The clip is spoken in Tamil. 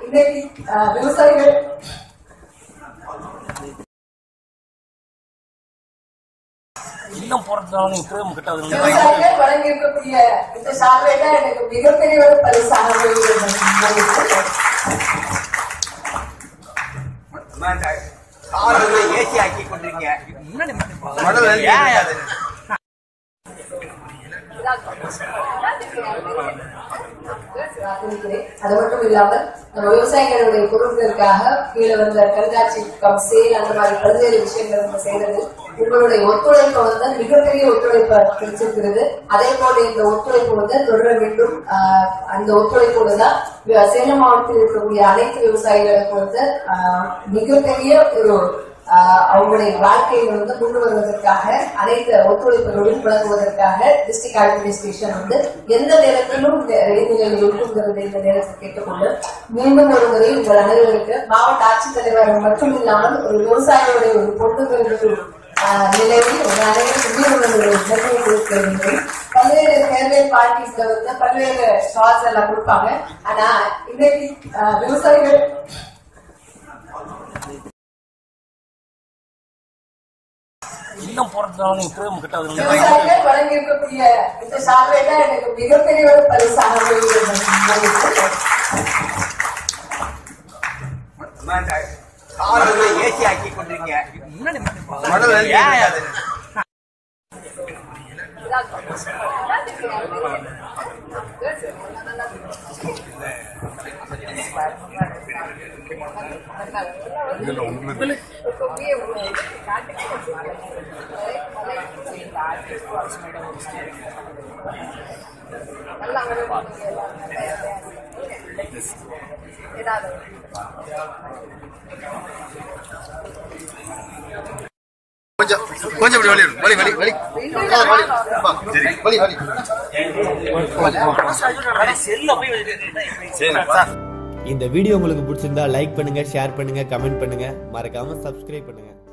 இன்னைக்கு ஆஹ், விவசாயிகள் இன்னும் போறதுனால நீங்க பிரேம் கிட்ட அது விவசாயிகள் வழங்கி இருக்கக்கூடிய இந்த சாதனை தான் எனக்கு மிகப்பெரிய ஒரு பரிசாக கார்ல ஏசி ஆக்கி கொண்டிருக்கீங்க முன்னாடி மடல் ஏன் அது? அது மட்டும் இல்லாமல் நம்ம விவசாயிகளுடைய பொருட்களுக்காக கீழே வந்த கண்காட்சி கம் சேல் அந்த மாதிரி பல்வேறு விஷயங்கள் நம்ம செய்யறது உங்களுடைய ஒத்துழைப்பு வந்து மிகப்பெரிய ஒத்துழைப்பு கிடைச்சிருக்கிறது அதே போல இந்த ஒத்துழைப்பு வந்து தொடர வேண்டும் ஆஹ் அந்த ஒத்துழைப்போடு தான் வி- சேலம் மாவட்டத்தில் இருக்கக்கூடிய அனைத்து விவசாயிகளுக்கு வந்து ஆஹ் மிகப்பெரிய ஒரு ஆஹ் அவங்களுடைய வாழ்க்கையில வந்து கொண்டு வருவதற்காக அனைத்து ஒத்துழைப்புகளுடன் வழங்குவதற்காக டிஸ்ட்ரிக்ட் அட்மினிஸ்ட்ரேஷன் வந்து எந்த நேரத்திலும் இந்த இடைநிலையில் இருக்குங்கிறது இந்த நேரத்தில் கேட்டுக்கொண்டு மீண்டும் ஒரு முறை உங்கள் அனைவருக்கு மாவட்ட ஆட்சித்தலைவர் மட்டும் இல்லாமல் ஒரு விவசாயிகளுடைய ஒரு பொண்ணுங்கிற ஒரு ஆஹ், நிலையில் உங்கள் அனைவருக்கும் மீண்டும் ஒரு நன்மை கொடுக்கிறேன் பல்வேறு ஃபேர்வெல் பார்ட்டிஸ்ல வந்து பல்வேறு ஸ்டால்ஸ் எல்லாம் கொடுப்பாங்க ஆனா இன்னைக்கு ஆஹ், விவசாயிகள் இன்னும் போறதுனால நீங்க பிரேம் கிட்ட அது விவசாயிகள் வழங்கி இருக்கக்கூடிய இந்த சாதனை தான் எனக்கு மிகப்பெரிய ஒரு பரிசாக கார்ல ஏசி ஆக்கி கொண்டிருக்கீங்க முன்னாடி மடல் ஏன் அது? கொஞ்சம் கொஞ்சம் இப்படி வழி வழி வழி வழி ஆ, வழி வா, சரி வழி வழி செல்ல போய் வச்சுட்டு இந்த வீடியோ உங்களுக்கு பிடிச்சிருந்தா லைக் பண்ணுங்க ஷேர் பண்ணுங்க கமெண்ட் பண்ணுங்க மறக்காம சப்ஸ்கிரைப் பண்ணுங்க